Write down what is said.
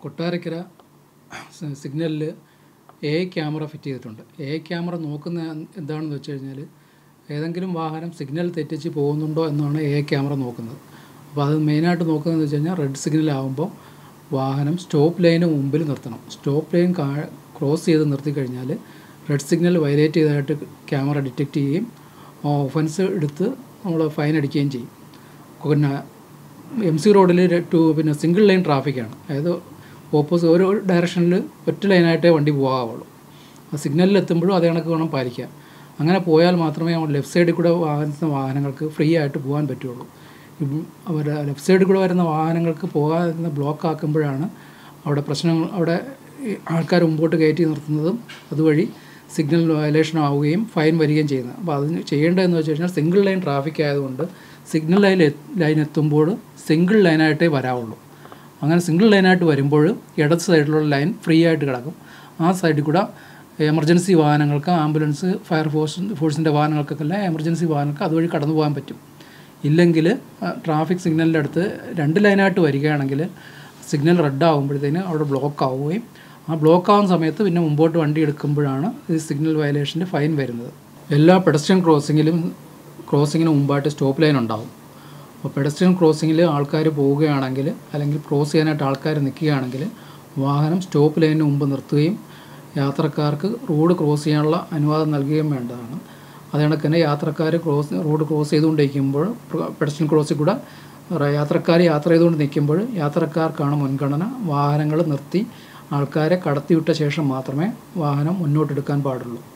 കൊട്ടാരക്കര സി- സിഗ്നലിൽ A I camera fit ചെയ്തിട്ടുണ്ട് എ ഐ ക്യാമറ നോക്കുന്ന എന്താണെന്ന് വെച്ച് കഴിഞ്ഞാൽ ഏതെങ്കിലും വാഹനം സിഗ്നൽ തെറ്റിച്ച് പോകുന്നുണ്ടോ എന്നാണ് എ ഐ ക്യാമറ നോക്കുന്നത് അപ്പോൾ അത് മെയിനായിട്ട് നോക്കുന്നതെന്ന് വെച്ച് കഴിഞ്ഞാൽ റെഡ് സിഗ്നൽ ആകുമ്പോൾ വാഹനം സ്റ്റോപ്പ് ലൈന് മുമ്പിൽ നിർത്തണം സ്റ്റോപ്പ് ലൈൻ കാ ക്രോസ് ചെയ്ത് നിർത്തി കഴിഞ്ഞാൽ റെഡ് സിഗ്നൽ വയലേറ്റ് ചെയ്തതായിട്ട് ക്യാമറ ഡിറ്റക്റ്റ് ചെയ്യുകയും ഒഫൻസ് എടുത്ത് നമ്മൾ ഫൈൻ അടിക്കുകയും ചെയ്യും പിന്നെ എം സി റോഡിൽ ടു പിന്നെ സിംഗിൾ ലൈൻ ട്രാഫിക്കാണ് അതായത് ഓപ്പോസിറ്റ് ഓരോ ഡയറക്ഷനിൽ ഒറ്റ ലൈനായിട്ടേ വണ്ടി പോകാവുള്ളൂ ആ സിഗ്നലിൽ എത്തുമ്പോഴും അതേ കണക്ക് വേണം പാലിക്കാൻ അങ്ങനെ പോയാൽ മാത്രമേ ലെഫ്റ്റ് സൈഡിൽ കൂടെ വാഹന വാഹനങ്ങൾക്ക് ഫ്രീ ആയിട്ട് പോകാൻ പറ്റുള്ളൂ ഇപ്പം അവരുടെ ലെഫ്റ്റ് സൈഡിൽ കൂടെ വരുന്ന വാഹനങ്ങൾക്ക് പോകാതെ ബ്ലോക്ക് ആക്കുമ്പോഴാണ് അവിടെ പ്രശ്നങ്ങൾ അവിടെ ഈ ആൾക്കാർ മുമ്പോട്ട് കയറ്റി നിർത്തുന്നതും അതുവഴി സിഗ്നൽ വയലേഷൻ ആവുകയും ഫൈൻ വരികയും ചെയ്യുന്നത് അപ്പോൾ അതിന് ചെയ്യേണ്ടതെന്ന് വെച്ച് കഴിഞ്ഞാൽ സിംഗിൾ ലൈൻ ട്രാഫിക് ആയതുകൊണ്ട് സിഗ്നൽ ലൈൻ ലൈൻ എത്തുമ്പോൾ സിംഗിൾ ലൈനായിട്ടേ വരാവുള്ളൂ അങ്ങനെ സിംഗിൾ ലൈനായിട്ട് വരുമ്പോൾ ഇടത് സൈഡിലുള്ള ലൈൻ ഫ്രീ ആയിട്ട് കിടക്കും ആ സൈഡിൽ കൂടെ എമർജൻസി വാഹനങ്ങൾക്ക് ആംബുലൻസ് ഫയർ ഫോഴ്സ് ഫോഴ്സിൻ്റെ വാഹനങ്ങൾക്കൊക്കെ എമർജൻസി വാഹനങ്ങൾക്ക് അതുവഴി കടന്നു പോകാൻ പറ്റും ഇല്ലെങ്കിൽ ട്രാഫിക് സിഗ്നലിൻ്റെ അടുത്ത് രണ്ട് ലൈനായിട്ട് വരികയാണെങ്കിൽ സിഗ്നൽ റെഡ് ആകുമ്പോഴത്തേന് അവിടെ ബ്ലോക്ക് ആവുകയും ആ ബ്ലോക്ക് ആവുന്ന സമയത്ത് പിന്നെ മുമ്പോട്ട് വണ്ടി എടുക്കുമ്പോഴാണ് ഈ സിഗ്നൽ വയലേഷൻ്റെ ഫൈൻ വരുന്നത് എല്ലാ പെഡസ്ട്രിയൻ ക്രോസിങ്ങിലും ക്രോസിങ്ങിന് മുമ്പായിട്ട് സ്റ്റോപ്പ് ലൈൻ ഉണ്ടാവും അപ്പോൾ പെഡസ്ട്രിയൻ ക്രോസിങ്ങിൽ ആൾക്കാർ പോവുകയാണെങ്കിൽ അല്ലെങ്കിൽ ക്രോസ് ചെയ്യാനായിട്ട് ആൾക്കാർ നിൽക്കുകയാണെങ്കിൽ വാഹനം സ്റ്റോപ്പ് ലൈനിന് മുമ്പ് നിർത്തുകയും യാത്രക്കാർക്ക് റോഡ് ക്രോസ് ചെയ്യാനുള്ള അനുവാദം നൽകുകയും വേണ്ടതാണ് അതേ കണക്ക് തന്നെ യാത്രക്കാർ ക്രോസ് റോഡ് ക്രോസ് ചെയ്തുകൊണ്ടിരിക്കുമ്പോൾ പെഡസ്ട്രിയൻ ക്രോസിൽ കൂടെ യാത്രക്കാർ യാത്ര ചെയ്തുകൊണ്ട് നിൽക്കുമ്പോൾ യാത്രക്കാർക്കാണ് മുൻഗണന വാഹനങ്ങൾ നിർത്തി ആൾക്കാരെ കടത്തിവിട്ട ശേഷം മാത്രമേ വാഹനം മുന്നോട്ടെടുക്കാൻ പാടുള്ളൂ